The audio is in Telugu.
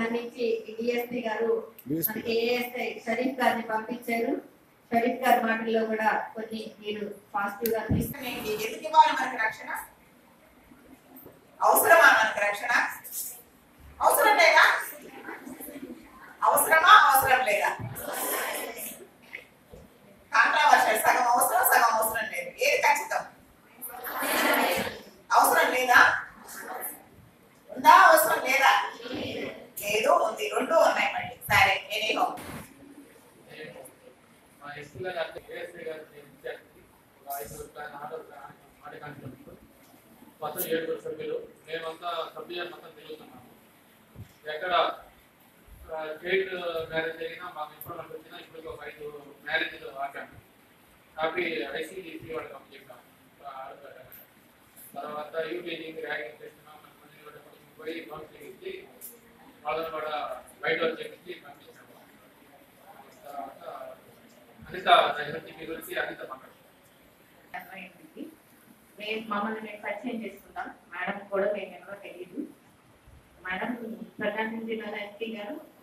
దాని నుంచి డిఎస్పీ గారు మనకి ఏఎస్ఐ షరీఫ్ గారిని పంపించారు షరీఫ్ గారి మాటల్లో కూడా కొన్ని మీరు పాజిటివ్ గా తీసుకు ఏంటి? ఎందుకు ఇవ్వాలి మనకి రక్షణ అవసరమా మనకి రక్షణ అవసరం లేదా అవసరమా అవసరం లేదా కాంట్రావర్షియల్ సగం అవసరం సగం అవసరం లేదు ఏది ఖచ్చితం అవసరం లేదా ఉందా అవసరం లేదా లేదు ఉంది రెండు ఉన్నాయి మళ్ళీ సరే ఎనీహో మా ఎస్పీ గారు ఏఎస్ఐ గారు ఇన్ఛార్జి ఒక ఐదుగురు ప్లాన్ ఆర్డర్ ప్లాన్ ఆట కాన్ఫరెన్స్ మొత్తం ఏడుగురు సభ్యులు మేమంతా సభ్యులు మొత్తం తిరుగుతున్నాము ఎక్కడ స్టేట్ మ్యారేజ్ అయినా మాకు ఇన్ఫర్మేషన్ వచ్చినా ఇప్పుడు ఒక ఐదు మ్యారేజ్ ఆపాము కాబట్టి ఐసీడీసీ వాళ్ళకి అప్పచెప్పాము ఆ ఆడపిల్ల. తర్వాత యూపీజీకి ర్యాగింగ్ చేస్తున్నాం మంది కూడా పోయి కౌన్సిలింగ్ ఇచ్చి వాళ్ళని కూడా బయట వచ్చేసి పంపించాము తర్వాత అనిత హెల్త్ గురించి అనిత మాట్లాడుతున్నాం అర్థమైంది మేము మమ్మల్ని మేము పరిచయం చేసుకున్నాం మేడం కూడా మేము ఎవరో తెలియదు మేడం ప్రధానమంత్రి గారు ఎస్పీ గారు